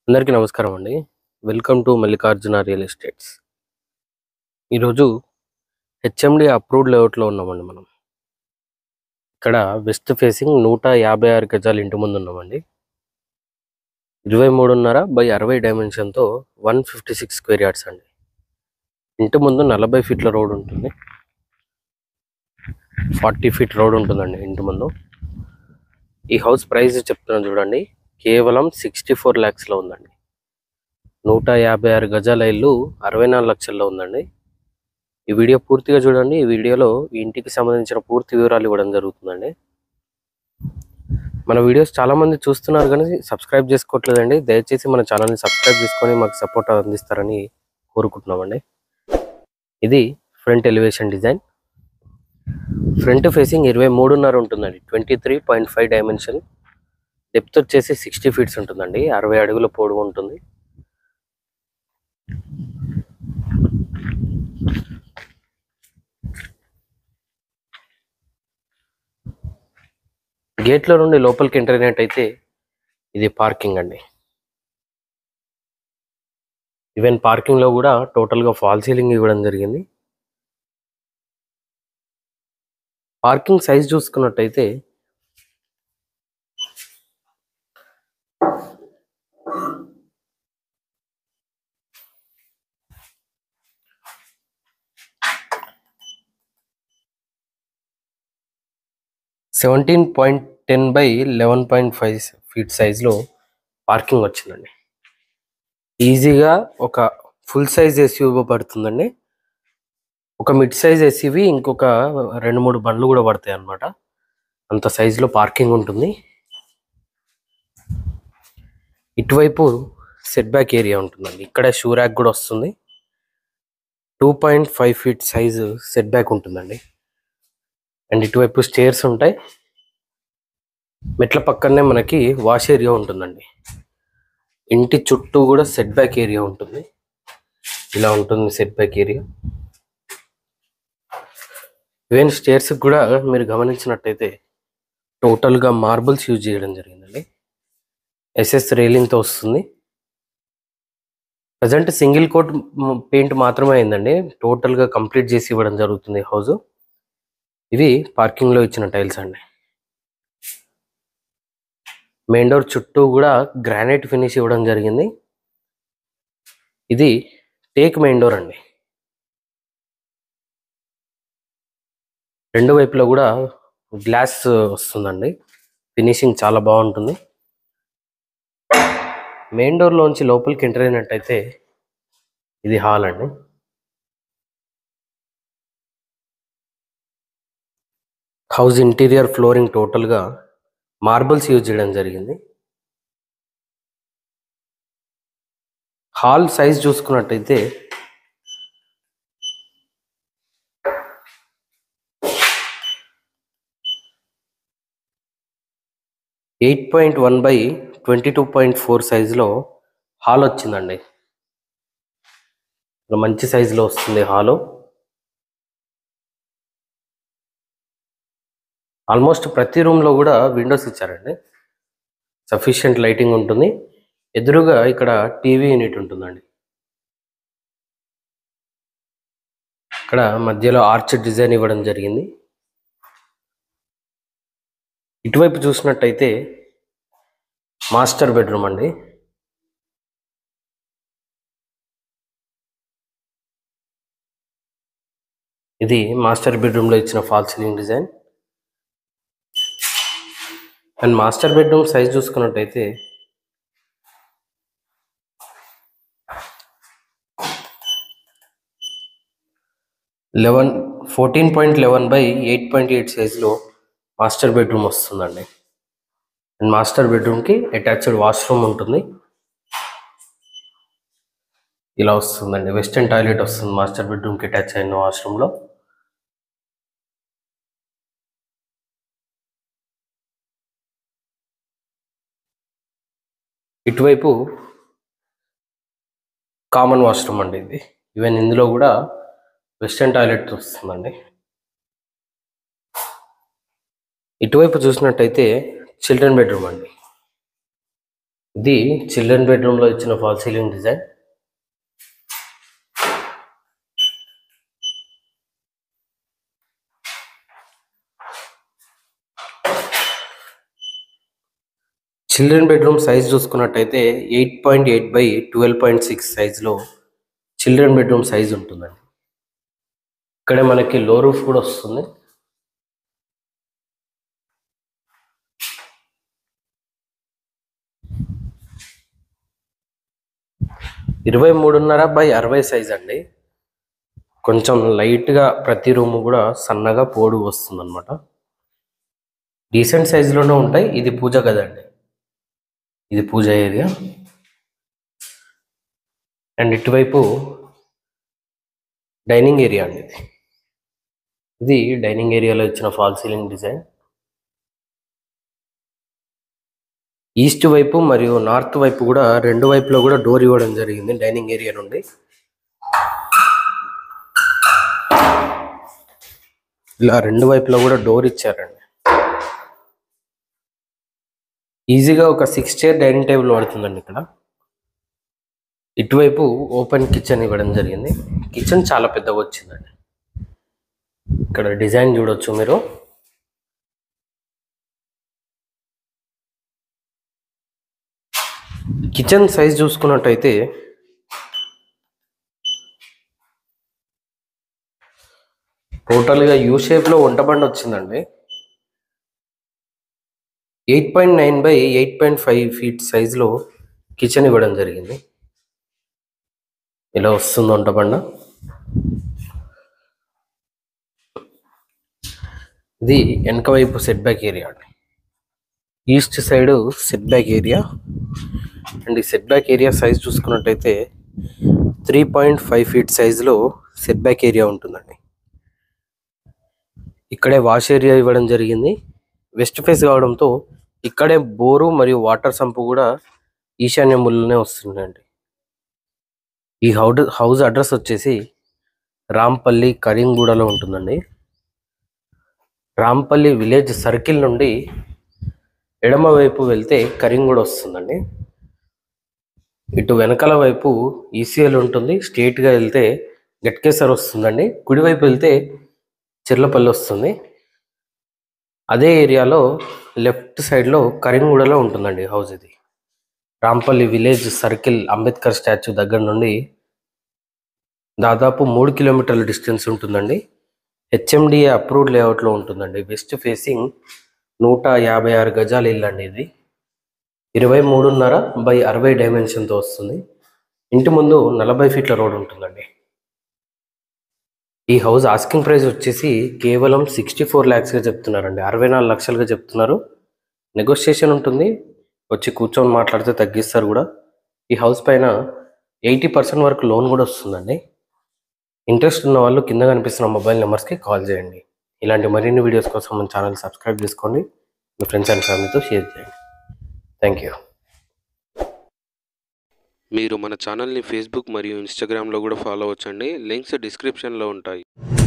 అందరికీ నమస్కారం అండి welcome to Mallikarjuna real estates ఈరోజు హెచ్ఎండి అప్రూవ్డ్ లేఅవుట్లో ఉన్నామండి మనం ఇక్కడ వెస్ట్ ఫేసింగ్ నూట యాభై ఆరు గజాలు ఇంటి ముందు ఉన్నామండి ఇరవై మూడున్నర బై అరవై డైమెన్షన్తో one fifty six square yards అండి ఇంటి ముందు నలభై ఫీట్ల రోడ్ ఉంటుంది ఫార్టీ ఫీట్ రోడ్ ఉంటుందండి ఇంటి ముందు ఈ హౌస్ ప్రైస్ చెప్తున్నాను చూడండి కేవలం సిక్స్టీ ఫోర్ ల్యాక్స్లో ఉందండి నూట యాభై ఆరు గజాల ఇల్లు అరవై నాలుగు లక్షల్లో ఉందండి ఈ వీడియో పూర్తిగా చూడండి ఈ వీడియోలో ఈ ఇంటికి సంబంధించిన పూర్తి వివరాలు ఇవ్వడం జరుగుతుందండి మన వీడియోస్ చాలా మంది చూస్తున్నారు కానీ సబ్స్క్రైబ్ చేసుకోవట్లేదండి దయచేసి మన ఛానల్ని సబ్స్క్రైబ్ చేసుకొని మాకు సపోర్ట్ అందిస్తారని కోరుకుంటున్నామండి ఇది front elevation design front facing ఇరవై మూడున్నర ఉంటుందండి twenty three point five dimension depth వచ్చేసి సిక్స్టీ ఫీట్స్ ఉంటుందండి అరవై అడుగుల పొడవు ఉంటుంది గేట్లో నుండి లోపలికి ఎంటర్ అయినట్టయితే ఇది పార్కింగ్ అండి ఈవెన్ పార్కింగ్ లో కూడా టోటల్ గా ఫాల్ సీలింగ్ ఇవ్వడం జరిగింది పార్కింగ్ సైజ్ చూసుకున్నట్టయితే seventeen point ten by eleven point five feet సైజ్లో పార్కింగ్ వచ్చిందండి ఈజీగా ఒక ఫుల్ సైజ్ ఎస్యూవి పడుతుందండి ఒక మిడ్ సైజ్ ఎస్యూవి ఇంకొక రెండు మూడు బండ్లు కూడా పడతాయి అన్నమాట అంత సైజులో పార్కింగ్ ఉంటుంది ఇటువైపు సెట్ బ్యాక్ ఏరియా ఉంటుందండి ఇక్కడ షూ ర్యాక్ కూడా వస్తుంది two point five feet size set back ఉంటుందండి అండ్ ఇటువైపు స్టేర్స్ ఉంటాయి మెట్ల పక్కనే మనకి వాష్ ఏరియా ఉంటుందండి ఇంటి చుట్టూ కూడా సెట్ బ్యాక్ ఏరియా ఉంటుంది ఇలా ఉంటుంది set back area even stairs కూడా మీరు గమనించినట్టయితే టోటల్గా మార్బుల్స్ యూజ్ చేయడం జరిగిందండి ఎస్ఎస్ రైలింగ్తో వస్తుంది ప్రజెంట్ సింగిల్ కోట్ పెయింట్ మాత్రమే అయిందండి టోటల్గా కంప్లీట్ చేసి ఇవ్వడం జరుగుతుంది హౌస్ ఇవి పార్కింగ్ లో ఇచ్చిన టైల్స్ అండి మెయిన్ డోర్ చుట్టూ కూడా గ్రానైట్ ఫినిష్ ఇవ్వడం జరిగింది ఇది టేక్ మెయిన్ డోర్ అండి రెండు వైపులా కూడా గ్లాస్ వస్తుందండి ఫినిషింగ్ చాలా బాగుంటుంది మెయిన్ డోర్ లోంచి లోపలికి ఎంటర్ అయినట్టయితే ఇది హాల్ అండి హౌస్ ఇంటీరియర్ ఫ్లోరింగ్ టోటల్గా మార్బుల్స్ యూజ్ చేయడం జరిగింది హాల్ సైజ్ చూసుకున్నట్టయితే eight point one by twenty two point four సైజులో హాల్ వచ్చిందండి ఇలా మంచి సైజులో వస్తుంది హాలు ఆల్మోస్ట్ ప్రతి రూమ్లో కూడా విండోస్ ఇచ్చారండి సఫిషియంట్ లైటింగ్ ఉంటుంది ఎదురుగా ఇక్కడ టీవీ యూనిట్ ఉంటుందండి ఇక్కడ మధ్యలో ఆర్చ్ డిజైన్ ఇవ్వడం జరిగింది ఇటువైపు చూసినట్టయితే మాస్టర్ బెడ్రూమ్ అండి ఇది మాస్టర్ బెడ్రూమ్లో ఇచ్చిన fall ceiling design and master bedroom size చూసుకున్నట్టయితే eleven fourteen point eleven by eight point eight సైజ్లో మాస్టర్ బెడ్రూమ్ వస్తుందండి అండ్ మాస్టర్ బెడ్రూమ్కి అటాచ్డ్ వాష్రూమ్ ఉంటుంది ఇలా వస్తుందండి వెస్టర్న్ టాయిలెట్ వస్తుంది మాస్టర్ బెడ్రూమ్కి అటాచ్ అయిన వాష్రూమ్లో ఇటువైపు కామన్ వాష్రూమ్ అండి ఇది ఈవెన్ ఇందులో కూడా వెస్టర్న్ టాయిలెట్ వస్తుందండి ఇటువైపు చూసినట్టయితే చిల్డ్రన్ బెడ్రూమ్ అండి ఇది చిల్డ్రన్ బెడ్రూమ్ లో ఇచ్చిన fall ceiling design children bedroom size చూసుకున్నట్టయితే eight point eight by twelve point six సైజ్లో చిల్డ్రన్ బెడ్రూమ్ సైజ్ ఉంటుందండి ఇక్కడ మనకి లో రూఫ్ కూడా వస్తుంది ఇరవై మూడున్నర బై అరవై సైజ్ అండి కొంచెం లైట్గా ప్రతి రూమ్ కూడా సన్నగా పోడు వస్తుంది అనమాట డీసెంట్ సైజులోనే ఉంటాయి ఇది పూజ కదండి ఇది పూజ ఏరియా అండ్ ఇటువైపు డైనింగ్ ఏరియా అండి ఇది ఇది డైనింగ్ ఏరియాలో ఇచ్చిన ఫాల్ సీలింగ్ డిజైన్ ఈస్ట్ వైపు మరియు నార్త్ వైపు కూడా రెండు వైపులో కూడా డోర్ ఇవ్వడం జరిగింది డైనింగ్ ఏరియా నుండి ఇలా రెండు వైపులో కూడా డోర్ ఇచ్చారండి ఈజీగా ఒక సిక్స్ చైర్ డైనింగ్ టేబుల్ పడుతుందండి ఇక్కడ ఇటువైపు ఓపెన్ కిచెన్ ఇవ్వడం జరిగింది కిచెన్ చాలా పెద్దగా వచ్చిందండి ఇక్కడ డిజైన్ చూడొచ్చు మీరు కిచెన్ సైజ్ చూసుకున్నట్టయితే టోటల్గా యూ షేప్లో వంట బండి వచ్చిందండి eight point nine by eight point five feet సైజులో కిచెన్ ఇవ్వడం జరిగింది ఇలా వస్తుంది వంట బండ ఇది వెనక వైపు సెట్ బ్యాక్ ఏరియా అండి east side set back area and ఈ సెట్ బ్యాక్ ఏరియా సైజ్ చూసుకున్నట్టయితే త్రీ పాయింట్ ఫైవ్ ఫీట్ సైజులో సెట్ బ్యాక్ ఏరియా ఉంటుందండి ఇక్కడే వాష్ ఏరియా ఇవ్వడం జరిగింది వెస్ట్ ఫేస్ కావడంతో ఇక్కడే బోరు మరియు వాటర్ సంపు కూడా ఈశాన్య మూలనే వస్తుందండి ఈ హౌడ్ హౌస్ అడ్రస్ వచ్చేసి రాంపల్లి కరీంగూడలో ఉంటుందండి రాంపల్లి విలేజ్ సర్కిల్ నుండి ఎడమ వైపు వెళ్తే కరీంగూడ వస్తుందండి ఇటు వెనకాల వైపు ఈసీఎల్ ఉంటుంది స్ట్రేట్గా వెళ్తే గట్కేసర్ వస్తుందండి కుడివైపు వెళ్తే చిర్లపల్లి వస్తుంది అదే ఏరియాలో లెఫ్ట్ సైడ్లో కరీంగూడలో ఉంటుందండి హౌస్ ఇది Rampalli village circle Ambedkar statue దగ్గర నుండి దాదాపు మూడు కిలోమీటర్ల డిస్టెన్స్ ఉంటుందండి హెచ్ఎండిఏ అప్రూవ్డ్ లేఅవుట్లో ఉంటుందండి వెస్ట్ ఫేసింగ్ నూట యాభై ఆరు గజాల ఇల్లు అండి ఇది ఇరవై మూడున్నర బై అరవై డైమెన్షన్తో వస్తుంది ఇంటి ముందు నలభై ఫీట్ల రోడ్ ఉంటుందండి ఈ హౌస్ ఆస్కింగ్ ప్రైస్ వచ్చేసి కేవలం సిక్స్టీ ఫోర్ ల్యాక్స్గా చెప్తున్నారండి అరవై నాలుగు లక్షలుగా చెప్తున్నారు నెగోషియేషన్ ఉంటుంది వచ్చి కూర్చొని మాట్లాడితే తగ్గిస్తారు కూడా ఈ హౌస్ పైన ఎయిటీ పర్సెంట్ వరకు లోన్ కూడా వస్తుందండి ఇంట్రెస్ట్ ఉన్న వాళ్ళు కింద కనిపిస్తున్న మొబైల్ నెంబర్స్కి కాల్ చేయండి ఇలాంటి మరిన్ని వీడియోస్ కోసం మన ఛానల్ సబ్స్క్రైబ్ చేసుకోండి మీ ఫ్రెండ్స్ అండ్ ఫ్యామిలీతో షేర్ చేయండి థ్యాంక్ యూ మీరు మన ఛానల్ని ఫేస్బుక్ మరియు ఇన్స్టాగ్రామ్లో కూడా ఫాలో అవ్వచ్చండి లింక్స్ డిస్క్రిప్షన్లో ఉంటాయి